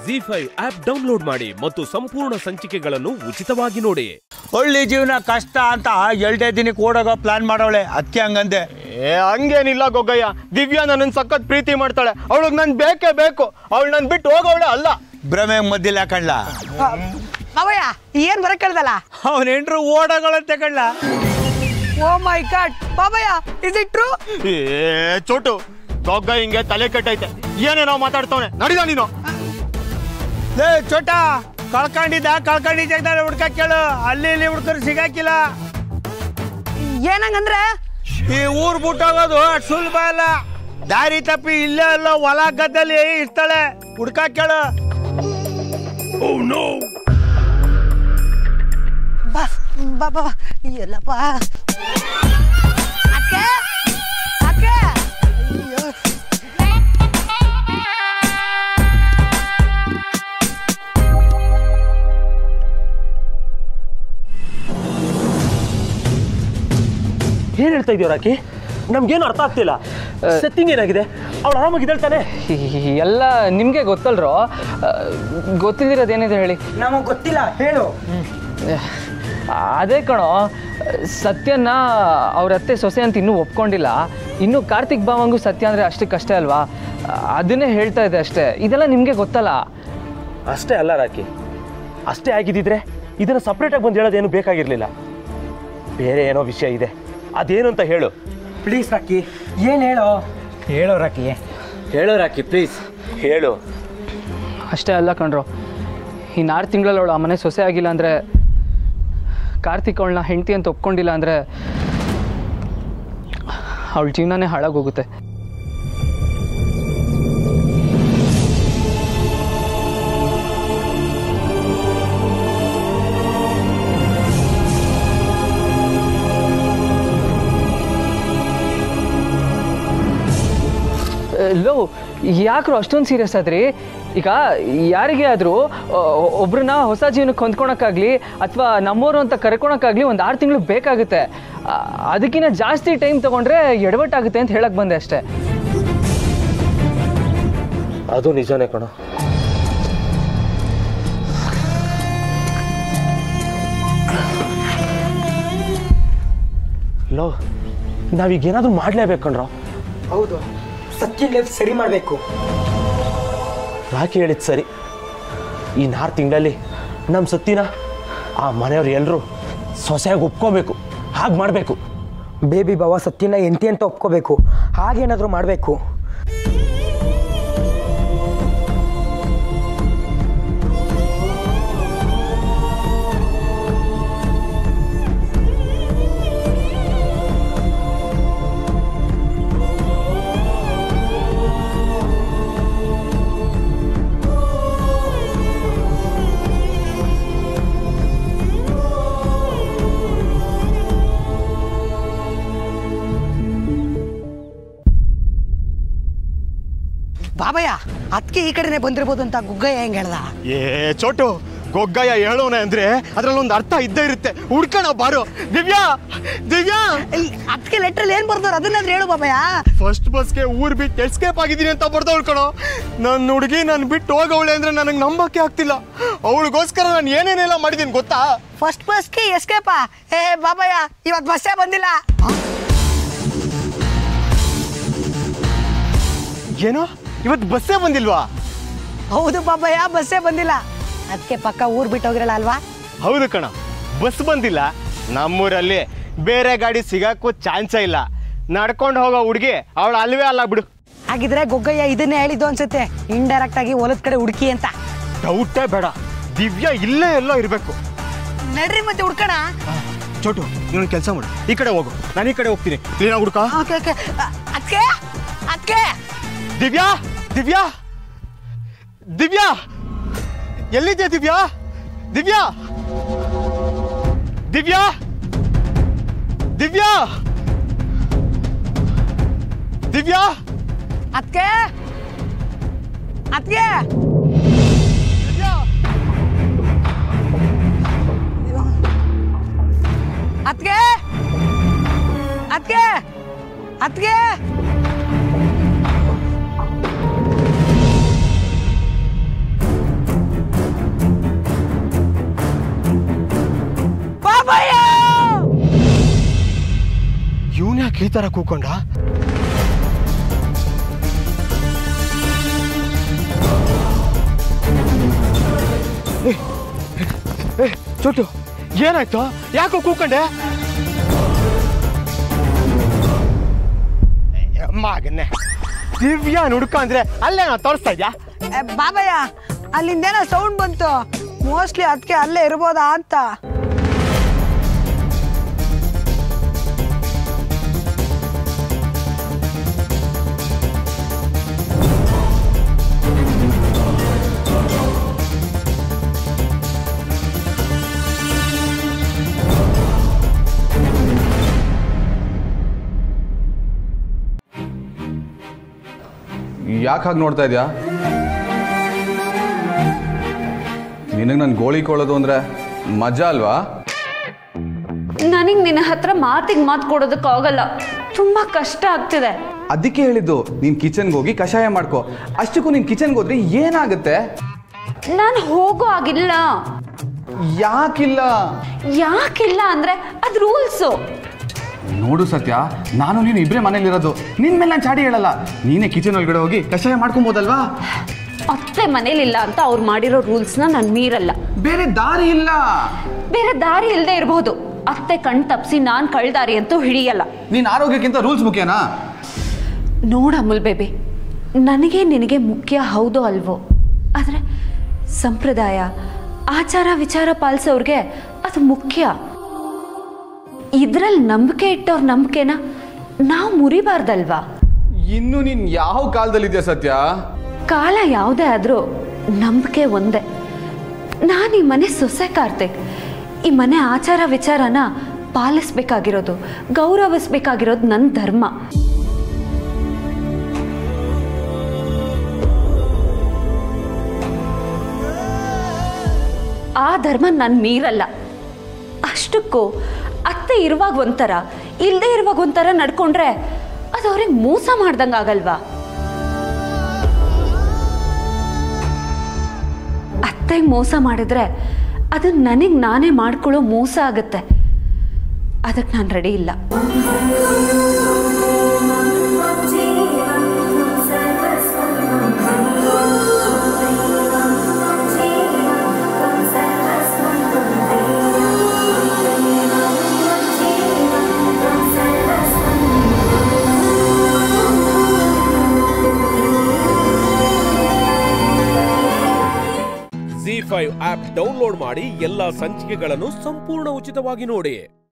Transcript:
G five app download ಮಾಡಿ ಮತ್ತು ಸಂಪೂರ್ಣ ಸಂಚಿಕೆಗಳನ್ನು ಉಚಿತವಾಗಿ ನೋಡಿ ಹಳ್ಳಿ ಜೀವನ ಕಷ್ಟ ಅಂತ ಎರಡೇ ದಿನಕ್ಕೆ ಓಡೋಗೋ ಪ್ಲಾನ್ ಮಾಡೋಳೆ ಅದಕ್ಕೆ ಹಂಗಂದೆ ಏ ಹಂಗೇನಿಲ್ಲ ಗೊಗ್ಗಯ್ಯ ದಿವ್ಯಾ ನನ್ನ ಸಖತ್ ಪ್ರೀತಿ ಮಾಡ್ತಾಳೆ ಅವಳಿಗೆ ನನ್ ಬೇಕೇ ಬೇಕು ಅವಳು ನನ್ ಬಿಟ್ಟು ಹೋಗೋಳೆ ಅಲ್ಲ ಭ್ರಮೆ ಮದ್ದಿಲ್ಲ ಕಣ್ಲ ಮಾವಯ್ಯ ಏನ್ ಬರಕ್ ಕೇಳ್ದಲ್ಲ ಅವನ ಹೆಂಡ್ರು ಓಡೋಗಳಂತೆ ಕಣ್ಲ oh my god Babayya is it true ಏ ಚೋಟು ಗೊಗ್ಗ ಹಿಂಗೆ ತಲೆ ಕೆಟ್ಟೈತೆ ಏನೇನೋ ಮಾತಾಡ್ತವನೆ ನಡಿದ ನೀನು ಲೇ ಚೋಟ ಕಳ್ಕೊಂಡಿದ್ದ ಕಳ್ಕೊಂಡಿ ಜಾಗದಲ್ಲಿ ಹುಡ್ಕ ಕೇಳು ಅಲ್ಲಿ ಇಲ್ಲಿ ಹುಡ್ಕರು ಸಿಗಾಕಿಲ್ಲ ಏನಂಗಂದ್ರೆ ಈ ಊರ್ ಬಿಟ್ಟೋಗೋದು ಅಷ್ಟ್ ಸುಲಭ ಅಲ್ಲ ದಾರಿ ತಪ್ಪಿ ಇಲ್ಲೇ ಅಲ್ಲ ಹೊಲ ಗದ್ದಲ್ಲಿ ಇರ್ತಾಳೆ ಹುಡ್ಕ ಕೇಳು ಬಾ ಬಾ ಬಾ ಎಲ್ಲಪ್ಪ ಅಕ್ಕೆ ಅಕ್ಕೆ ಅಯ್ಯೋ ಏನ್ ಹೇಳ್ತಾ ಇದೀಯ ರಾಕಿ ನಮ್ಗೇನು ಅರ್ಥ ಆಗ್ತಿಲ್ಲ ಸೆಟ್ಟಿಂಗ್ ಏನಾಗಿದೆ ಅವಳು ಆರಾಮಾಗಿದ್ದಾಳೆ ತಾನೆ ಎಲ್ಲ ನಿಮಗೆ ಗೊತ್ತಲ್ರೋ ಆ, ಗೊತ್ತಿಲ್ದಿರೋದೇನಿದೆ ಹೇಳಿ ನಮಗೆ ಗೊತ್ತಿಲ್ಲ ಹೇಳು ಅದೇ ಕಣೋ ಸತ್ಯನ ಅವ್ರ ಅತ್ತೆ ಸೊಸೆ ಅಂತ ಇನ್ನೂ ಒಪ್ಕೊಂಡಿಲ್ಲ ಇನ್ನು ಕಾರ್ತಿಕ್ ಬಾವಂಗೂ ಸತ್ಯ ಅಂದರೆ ಅಷ್ಟಕ್ಕಷ್ಟೇ ಅಲ್ವಾ ಅದನ್ನೇ ಹೇಳ್ತಾ ಇದೆ ಅಷ್ಟೇ ಇದೆಲ್ಲ ನಿಮಗೆ ಗೊತ್ತಲ್ಲ ಅಷ್ಟೇ ಅಲ್ಲ ರಾಕಿ ಅಷ್ಟೇ ಆಗಿದ್ದಿದ್ರೆ ಇದನ್ನ ಸಪ್ರೇಟಾಗಿ ಬಂದು ಹೇಳೋದೇನು ಬೇಕಾಗಿರ್ಲಿಲ್ಲ ಬೇರೆ ಏನೋ ವಿಷಯ ಇದೆ ಅದೇನು ಅಂತ ಹೇಳು ಪ್ಲೀಸ್ ರಾಕಿ ಏನು ಹೇಳೋ ಹೇಳೋ ರಾಕಿ ಹೇಳು ರಾಕಿ ಪ್ಲೀಸ್ ಹೇಳು ಅಷ್ಟೇ ಅಲ್ಲ ಕಣ್ರೋ ಇನ್ನು ಆರು ತಿಂಗಳಲ್ಲಿ ಅವಳು ಆ ಮನೆ ಸೊಸೆ ಆಗಿಲ್ಲ ಅಂದರೆ ಕಾರ್ತಿಕ್ ಅವಳನ್ನ ಹೆಂಡತಿ ಅಂತ ಒಪ್ಕೊಂಡಿಲ್ಲ ಅಂದರೆ ಅವಳ ಜೀವನನೇ ಹಾಳಾಗೋಗುತ್ತೆ ಲೋ ಯಾಕ್ರು ಅಷ್ಟೊಂದು ಸೀರಿಯಸ್ ಆದ್ರಿ ಈಗ ಯಾರಿಗೇ ಆದರೂ ಒಬ್ರನ್ನ ಹೊಸ ಜೀವನಕ್ಕೆ ಹೊಂದ್ಕೊಳಕ್ಕಾಗ್ಲಿ ಅಥವಾ ನಮ್ಮೋರು ಅಂತ ಕರ್ಕೊಳಕ್ಕಾಗ್ಲಿ ಒಂದು ಆರು ತಿಂಗಳು ಬೇಕಾಗುತ್ತೆ ಆ, ಅದಕ್ಕಿಂತ ಜಾಸ್ತಿ ಟೈಮ್ ತಗೊಂಡ್ರೆ ಎಡವಟ್ಟಾಗುತ್ತೆ ಅಂತ ಹೇಳಕ್ ಬಂದೆ ಅಷ್ಟೇ ಅದು ನಿಜನೇ ಕಣೋ ಲೋ ನಾವೀಗ ಏನಾದರೂ ಮಾಡಲೇಬೇಕು ಕಣ್ರೋ ಹೌದು ಸತ್ಯನ್ ಲೈಫ್ ಸರಿ ಮಾಡಬೇಕು ರಾಕಿ ಹೇಳಿದ್ ಸರಿ ಈ ನಾರು ತಿಂಗಳಲ್ಲಿ ನಮ್ಮ ಸತ್ತಿನ ಆ ಮನೆಯವ್ರು ಎಲ್ಲರೂ ಸೊಸೆಯಾಗಿ ಒಪ್ಕೋಬೇಕು ಹಾಗೆ ಮಾಡಬೇಕು ಬೇಬಿ ಬಾವ ಸತ್ಯನ ಎಂತಿ ಅಂತ ಒಪ್ಕೋಬೇಕು ಹಾಗೇನಾದರೂ ಮಾಡಬೇಕು ಬಾಬಯ್ಯ ಅದಕ್ಕೆ ಈ ಕಡೆನೆ ಬಂದಿರ್ಬೋದು ಅಂತ ಗುಗ್ಗಯ್ಯ ಹೆಂಗ್ ಹೇಳ್ದ ಏ ಚೋಟು ಗೊಗ್ಗಯ್ಯ ಹೇಳೋನೆ ಅಂದ್ರೆ ಅದ್ರಲ್ಲಿ ಒಂದು ಅರ್ಥ ಇದ್ದೇ ಇರುತ್ತೆ ಹುಡ್ಕಣ ಬಾರು ದಿವ್ಯಾ ದಿವ್ಯಾ ಅದಕ್ಕೆ ಲೆಟ್ರಲ್ಲಿ ಏನ್ ಬರ್ದವ್ರು ಅದನ್ನಾದ್ರೂ ಹೇಳು ಬಾಬಯ್ಯ ಫಸ್ಟ್ ಬಸ್ಗೆ ಊರ್ ಬಿಟ್ಟು ಎಸ್ಕೇಪ್ ಆಗಿದ್ದೀನಿ ಅಂತ ಬರ್ದವಳು ಕಣೋ ನನ್ನ ಹುಡುಗಿ ನಾನು ಬಿಟ್ಟು ಹೋಗವಳೆ ಅಂದ್ರೆ ನನಗೆ ನಂಬಕ್ಕೆ ಆಗ್ತಿಲ್ಲ ಅವಳಿಗೋಸ್ಕರ ನಾನು ಏನೇನೆಲ್ಲ ಮಾಡಿದ್ದೀನಿ ಗೊತ್ತಾ ಫಸ್ಟ್ ಬಸ್ಗೆ ಎಸ್ಕೇಪ ಏ ಬಾಬಯ್ಯ ಇವತ್ತು ಬಸ್ಸೇ ಬಂದಿಲ್ಲ ಏನೋ ಇವತ್ತು ಬಸ್ಸೇ ಬಂದಿಲ್ವಾ ಹೌದು ಬಾಬಯ್ಯ ಬಸ್ಸೇ ಬಂದಿಲ್ಲ ಅದಕ್ಕೆ ಪಕ್ಕ ಊರ್ ಬಿಟ್ಟು ಹೋಗಿರಲ್ಲ ಅಲ್ವಾ ಹೌದು ಕಣ ಬಸ್ ಬಂದಿಲ್ಲ ನಮ್ಮೂರಲ್ಲಿ ಬೇರೆ ಗಾಡಿ ಸಿಗಕ್ಕೂ ಚಾನ್ಸೇ ಇಲ್ಲ ನಡ್ಕೊಂಡು ಹೋಗೋ ಹುಡುಗಿ ಅವಳು ಅಲ್ವೇ ಅಲ್ಲ ಬಿಡು ಹಾಗಿದ್ರೆ ಗೊಗ್ಗಯ್ಯ ಇದನ್ನೇ ಹೇಳಿದ್ದು ಅನ್ಸುತ್ತೆ ಇಂಡೈರೆಕ್ಟ್ ಆಗಿ ಹೊಲದ ಕಡೆ ಹುಡುಕಿ ಅಂತ ಡೌಟೇ ಬೇಡ ದಿವ್ಯಾ ಇಲ್ಲೇ ಎಲ್ಲೋ ಇರಬೇಕು ನಡ್ರಿ ಮತ್ತೆ ಹುಡ್ಕಣ ಚೋಟು ನೀನು ಕೆಲಸ ಮಾಡು ಈ ಕಡೆ ಹೋಗು ನಾನು ಈ ಕಡೆ ಹೋಗ್ತೀನಿ ಕ್ಲೀನಾಗಿ ಹುಡ್ಕ ಓಕೆ ಓಕೆ ಅದಕ್ಕೆ ಅದಕ್ಕೆ ದಿವ್ಯಾ ದಿವ್ಯಾ ದಿವ್ಯಾ ಎಲ್ಲಿದ್ಯಾ ದಿವ್ಯಾ ದಿವ್ಯಾ ದಿವ್ಯಾ ದಿವ್ಯಾ ದಿವ್ಯಾ ಅದಕ್ಕೆ ಅದಕ್ಕೆ ದಿವ್ಯಾ ಅದಕ್ಕೆ ಅದಕ್ಕೆ ಅದಕ್ಕೆ ಯಾಕೆ ಈ ಥರ ಕೂಕೊಂಡ ಚೋಟು ಏನಾಯ್ತು ಯಾಕೋ ಕೂಕೊಂಡೆ ಮಗನ್ನೇ ದಿವ್ಯಾ ಹುಡುಕ ಅಂದ್ರೆ ಅಲ್ಲೇ ನಾ ತೋರಿಸ್ತಾ ಇದ್ಯಾ ಏ, ಬಾಬಯ್ಯ ಅಲ್ಲಿಂದೇನೋ ಸೌಂಡ್ ಬಂತು ಮೋಸ್ಟ್ಲಿ ಅದಕ್ಕೆ ಅಲ್ಲೇ ಇರ್ಬೋದಾ ಅಂತ ಯಾಕೆ ಹಾಗೆ ನೋಡ್ತಾ ಇದೆಯಾ ನಿನಗೆ ನಾನು ಗೋಳಿ ಕೊಳ್ಳೋದು ಅಂದರೆ ಮಜಾ ಅಲ್ವಾ ನನಗೆ ನಿನ್ನ ಹತ್ರ ಮಾತಿಗೆ ಮಾತು ಕೊಡೋದಕ್ಕಾಗಲ್ಲ ತುಂಬ ಕಷ್ಟ ಆಗ್ತಿದೆ ಅದಕ್ಕೆ ಹೇಳಿದ್ದು ನೀನು ಕಿಚನ್ಗೆ ಹೋಗಿ ಕಷಾಯ ಮಾಡ್ಕೋ ಅಷ್ಟಕ್ಕೂ ನೀನು ಕಿಚನ್ಗೆ ಹೋದ್ರೆ ಏನಾಗುತ್ತೆ ನಾನು ಹೋಗೋ ಆಗಿಲ್ಲ ಯಾಕಿಲ್ಲ ಯಾಕಿಲ್ಲ ಅಂದರೆ ಅದು ರೂಲ್ಸು ನೋಡು ಸತ್ಯ ನಾನು ನೀನು ಇಬ್ಬರೇ ಮನೇಲಿರೋದು ನಿನ್ನ ಮೇಲೆ ನಾನು ಚಾಡಿ ಹೇಳಲ್ಲ ನೀನೇ ಕಿಚನ್ ಒಳಗಡೆ ಹೋಗಿ ಕಷಾಯ ಮಾಡ್ಕೊಬೋದಲ್ವಾ ಅತ್ತೆ ಮನೇಲಿಲ್ಲ ಅಂತ ಅವ್ರು ಮಾಡಿರೋ ರೂಲ್ಸ್ನ ನಾನು ಮೀರಲ್ಲ ಬೇರೆ ದಾರಿ ಇಲ್ಲ ಬೇರೆ ದಾರಿ ಇಲ್ಲದೆ ಇರಬಹುದು ಅತ್ತೆ ಕಣ್ ತಪ್ಪಿಸಿ ನಾನು ಕಳ್ದಾರಿ ಅಂತೂ ಹಿಡಿಯಲ್ಲ ನೀನ್ ಆರೋಗ್ಯಕ್ಕಿಂತ ರೂಲ್ಸ್ ಮುಖ್ಯನಾ ನೋಡ ಅಮುಲ್ ಬೇಬಿ ನನಗೆ ನಿನಗೆ ಮುಖ್ಯ ಹೌದೋ ಅಲ್ವೋ ಆದರೆ ಸಂಪ್ರದಾಯ ಆಚಾರ ವಿಚಾರ ಪಾಲಿಸೋರ್ಗೆ ಅದು ಮುಖ್ಯ ಇದರಲ್ಲಿ ನಂಬಿಕೆ ಇಟ್ಟವ್ರ ನಂಬಿಕೆನ ನಾವು ಮುರಿಬಾರ್ದಲ್ವಾ ಇನ್ನು ನೀನ್ ಯಾವ ಕಾಲದಲ್ಲಿದ್ಯಾ ಸತ್ಯ ಕಾಲ ಯಾವುದೇ ಆದರೂ ನಂಬಿಕೆ ಒಂದೇ ನಾನು ಈ ಮನೆ ಸೊಸೆ ಕಾರ್ತಿಕ್ ಈ ಮನೆ ಆಚಾರ ವಿಚಾರನ ಪಾಲಿಸ್ಬೇಕಾಗಿರೋದು ಗೌರವಿಸ್ಬೇಕಾಗಿರೋದು ನನ್ನ ಧರ್ಮ ಆ ಧರ್ಮ ನಾನು ಮೀರಲ್ಲ ಅಷ್ಟಕ್ಕೂ ಅತ್ತೆ ಇರುವಾಗ ಒಂಥರ ಇಲ್ಲದೆ ಇರುವಾಗ ಒಂಥರ ನಡ್ಕೊಂಡ್ರೆ ಅದು ಅವ್ರಿಗೆ ಮೋಸ ಮಾಡ್ದಂಗೆ ಆಗಲ್ವಾ ಅತ್ತೆಗೆ ಮೋಸ ಮಾಡಿದ್ರೆ ಅದು ನನಗೆ ನಾನೇ ಮಾಡ್ಕೊಳ್ಳೋ ಮೋಸ ಆಗುತ್ತೆ ಅದಕ್ಕೆ ನಾನು ರೆಡಿ ಇಲ್ಲ ಜಿ ಫೈವ್ ಆಪ್ ಡೌನ್ಲೋಡ್ ಮಾಡಿ ಎಲ್ಲಾ ಸಂಚಿಕೆಗಳನ್ನು ಸಂಪೂರ್ಣ ಉಚಿತವಾಗಿ ನೋಡಿ